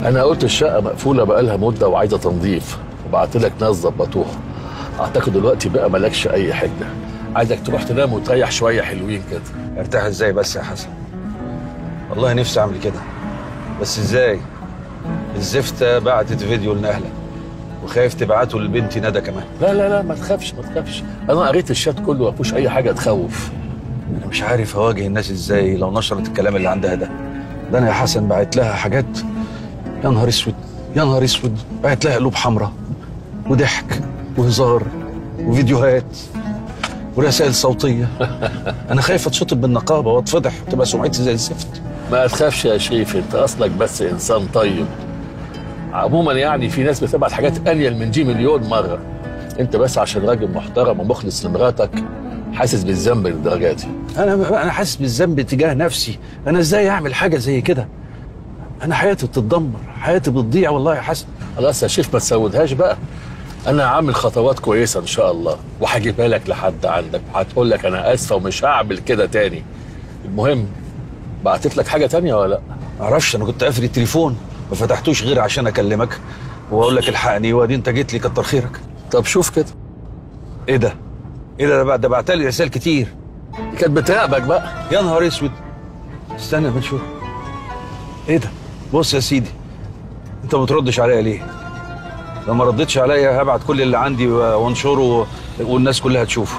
انا قلت الشقه مقفوله بقالها مده وعايزه تنظيف وبعت لك ناس ظبطوها اعتقد دلوقتي بقى مالكش اي حجه عايزك تروح تنام وتريح شويه حلوين كده ارتاح ازاي بس يا حسن والله نفسي اعمل كده بس ازاي الزفته بعتت فيديو لنهله وخايف تبعته لبنتي ندى كمان لا لا لا ما تخافش ما تخافش انا قريت الشات كله ما فيهوش اي حاجه تخوف انا مش عارف اواجه الناس ازاي لو نشرت الكلام اللي عندها ده ده انا يا حسن بعت لها حاجات يا نهار اسود يا نهار اسود بعت لها قلوب حمراء وضحك وهزار وفيديوهات ورسائل صوتيه انا خايف اتشطب بالنقابه واتفضح وتبقى سمعتي زي الزفت ما تخافش يا شريف انت اصلك بس انسان طيب عموما يعني في ناس بتبعت حاجات انيل من دي مليون مره انت بس عشان راجل محترم ومخلص لمراتك حاسس بالذنب للدرجه دي انا انا حاسس بالذنب تجاه نفسي انا ازاي اعمل حاجه زي كده انا حياتي بتتدمر حياتي بتضيع والله يا حسن خلاص يا شريف ما تسودهاش بقى انا عامل خطوات كويسه ان شاء الله وهجيبها لك لحد عندك وهتقول لك انا اسفه ومش هعمل كده تاني المهم بعتت لك حاجه تانية ولا لا معرفش انا كنت قافل التليفون ما فتحتوش غير عشان اكلمك واقول لك الحقني وادي انت جيت لي كتر خيرك طب شوف كده ايه ده ايه ده ده ده بعت لي رسائل كتير دي كانت بتراقبك بقى يا نهار اسود استنى ما نشوف ايه ده بص يا سيدي انت ما بتردش عليا ليه لو ما ردتش عليا هبعت كل اللي عندي وانشره والناس كلها تشوفه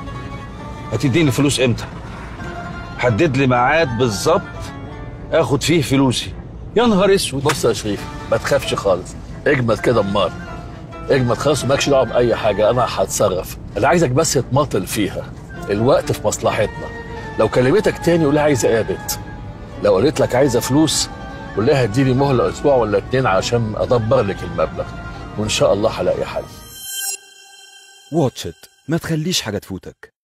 هتديني فلوس امتى حدد لي ميعاد بالظبط اخد فيه فلوسي يا نهار اسود بص يا شريف ما تخافش خالص اجمد كده امال اجمد خالص ومالكش دعوه باي حاجه انا هتصرف انا عايزك بس تماطل فيها الوقت في مصلحتنا لو كلمتك تاني قول لها عايزه اقابت لو قالت لك عايزه فلوس قول لها اديني مهله اسبوع ولا اتنين عشان ادبر لك المبلغ وان شاء الله هلاقي حل واتش إت ما تخليش حاجة تفوتك